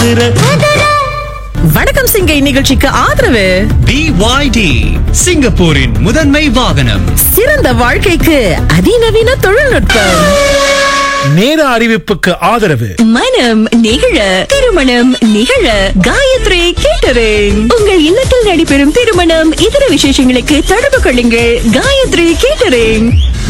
குதிரை வணக்கம் சிங்கை நிகழ்ச்சிக்கு ஆதரவு BYD சிங்கப்பூரின் முதன்மை வாகனம் சிறந்த வாழ்க்கைக்கு அதிநவீன தொழில்நுட்பம் நேர அறிவிப்புக்கு ஆதரவு மனம் நிகழ திருமணம் நிகழ காயத்ரி கேட்டரிங் உங்கள் இல்லத்தில் நடைபெறும் திருமணம் இதர விசேஷங்களுக்கு தொடர்பு கொள்ளுங்கள் காயத்ரி கேட்டரிங்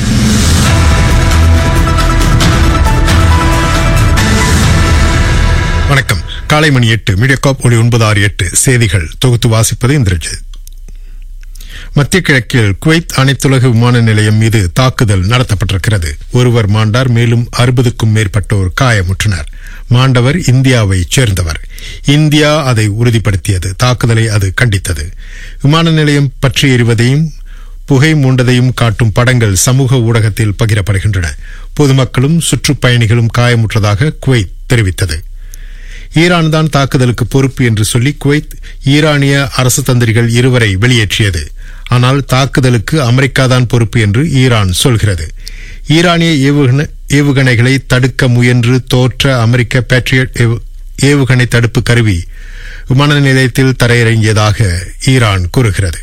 வணக்கம் காலை மணி எட்டு மீடியாகாப் ஒளி ஒன்பது ஆறு எட்டு செய்திகள் தொகுத்து வாசிப்பது இந்திரஜித் மத்திய கிழக்கில் குவைத் அனைத்துலக விமான நிலையம் மீது தாக்குதல் நடத்தப்பட்டிருக்கிறது ஒருவர் மாண்டார் மேலும் அறுபதுக்கும் மேற்பட்டோர் காயமுற்றனர் மாண்டவர் இந்தியாவைச் சேர்ந்தவர் இந்தியா அதை உறுதிப்படுத்தியது தாக்குதலை அது கண்டித்தது விமான நிலையம் பற்றி எறிவதையும் புகை மூண்டதையும் காட்டும் படங்கள் சமூக ஊடகத்தில் பகிரப்படுகின்றன பொதுமக்களும் சுற்றுப்பயணிகளும் காயமுற்றதாக குவைத் தெரிவித்தது ஈரான் தான் தாக்குதலுக்கு பொறுப்பு என்று சொல்லி குவைத் ஈரானிய அரசு தந்திரிகள் இருவரை வெளியேற்றியது ஆனால் தாக்குதலுக்கு அமெரிக்கா தான் பொறுப்பு என்று ஈரான் சொல்கிறது ஈரானிய ஏவுகணை ஏவுகணைகளை தடுக்க முயன்று தோற்ற அமெரிக்க பேட்ரியட் ஏவு- ஏவுகணை தடுப்பு கருவி விமான நிலையத்தில் தரையிறங்கியதாக ஈரான் கூறுகிறது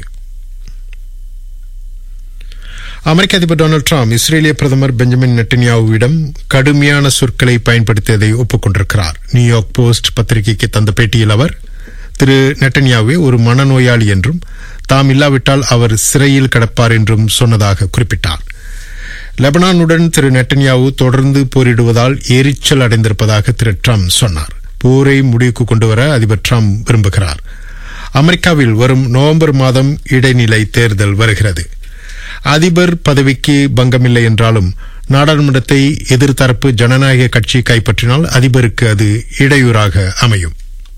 அமெரிக்க அதிபர் டொனால்டு ட்ரம்ப் இஸ்ரேலிய பிரதமர் பெஞ்சமின் நெட்டன்யாவுவிடம் கடுமையான சொற்களை பயன்படுத்தியதை ஒப்புக்கொண்டிருக்கிறார் நியூயார்க் போஸ்ட் பத்திரிகைக்கு தந்த பேட்டியில் அவர் திரு நெட்டன்யாவே ஒரு மனநோயாளி என்றும் தாம் இல்லாவிட்டால் அவர் சிறையில் கிடப்பார் என்றும் சொன்னதாக குறிப்பிட்டார் லெபனானுடன் திரு நெட்டன்யாவு தொடர்ந்து போரிடுவதால் எரிச்சல் அடைந்திருப்பதாக திரு ட்ரம்ப் சொன்னார் போரை முடிவுக்கு கொண்டுவர அதிபர் ட்ரம்ப் விரும்புகிறார் அமெரிக்காவில் வரும் நவம்பர் மாதம் இடைநிலை தேர்தல் வருகிறது அதிபர் பதவிக்கு பங்கமில்லை என்றாலும் நாடாளுமன்றத்தை எதிர்த்தரப்பு ஜனநாயக கட்சி கைப்பற்றினால் அதிபருக்கு அது இடையூறாக அமையும்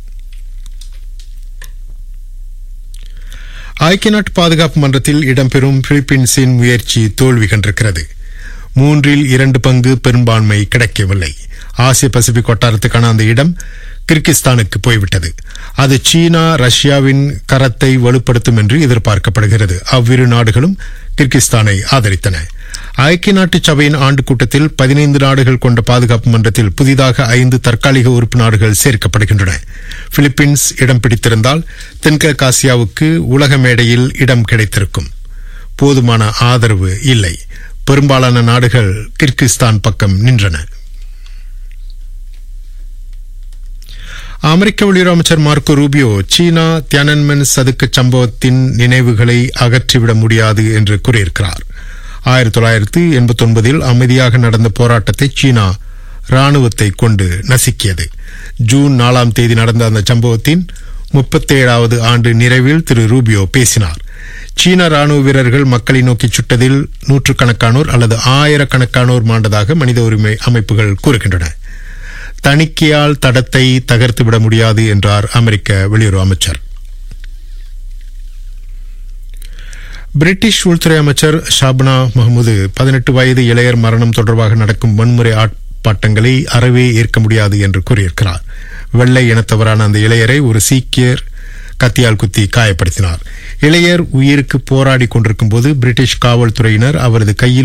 ஐக்கிய நாட்டு பாதுகாப்பு மன்றத்தில் இடம்பெறும் பிலிப்பீன்ஸின் முயற்சி தோல்வி கண்டிருக்கிறது மூன்றில் இரண்டு பங்கு பெரும்பான்மை கிடைக்கவில்லை ஆசிய பசிபிக் வட்டாரத்துக்கான அந்த இடம் கிர்கிஸ்தானுக்கு போய்விட்டது அது சீனா ரஷ்யாவின் கரத்தை வலுப்படுத்தும் என்று எதிர்பார்க்கப்படுகிறது அவ்விரு நாடுகளும் கிர்கிஸ்தானை ஆதரித்தன ஐக்கிய நாட்டு சபையின் ஆண்டு கூட்டத்தில் பதினைந்து நாடுகள் கொண்ட பாதுகாப்பு மன்றத்தில் புதிதாக ஐந்து தற்காலிக உறுப்பு நாடுகள் சேர்க்கப்படுகின்றன பிலிப்பீன்ஸ் இடம் பிடித்திருந்தால் தென்கிழக்காசியாவுக்கு உலக மேடையில் இடம் கிடைத்திருக்கும் போதுமான ஆதரவு இல்லை பெரும்பாலான நாடுகள் கிர்கிஸ்தான் பக்கம் நின்றன அமெரிக்க வெளியுறவு அமைச்சர் மார்க்கோ ரூபியோ சீனா தியானன்மென் சதுக்க சம்பவத்தின் நினைவுகளை அகற்றிவிட முடியாது என்று கூறியிருக்கிறார் ஆயிரத்தி தொள்ளாயிரத்து எண்பத்தி ஒன்பதில் அமைதியாக நடந்த போராட்டத்தை சீனா ராணுவத்தை கொண்டு நசுக்கியது ஜூன் நாலாம் தேதி நடந்த அந்த சம்பவத்தின் முப்பத்தேழாவது ஆண்டு நிறைவில் திரு ரூபியோ பேசினார் சீன ராணுவ வீரர்கள் மக்களை நோக்கி சுட்டதில் நூற்றுக்கணக்கானோர் அல்லது ஆயிரக்கணக்கானோர் மாண்டதாக மனித உரிமை அமைப்புகள் கூறுகின்றன தணிக்கையால் தடத்தை தகர்த்துவிட முடியாது என்றார் அமெரிக்க வெளியுறவு அமைச்சர் பிரிட்டிஷ் உள்துறை அமைச்சர் ஷாப்னா மஹ்மூது பதினெட்டு வயது இளையர் மரணம் தொடர்பாக நடக்கும் வன்முறை ஆர்ப்பாட்டங்களை அறவே ஏற்க முடியாது என்று கூறியிருக்கிறார் வெள்ளை இனத்தவரான அந்த இளையரை ஒரு சீக்கியர் கத்தியால் குத்தி காயப்படுத்தினார் இளையர் உயிருக்கு போராடி கொண்டிருக்கும் போது பிரிட்டிஷ் காவல்துறையினர் அவரது கையில்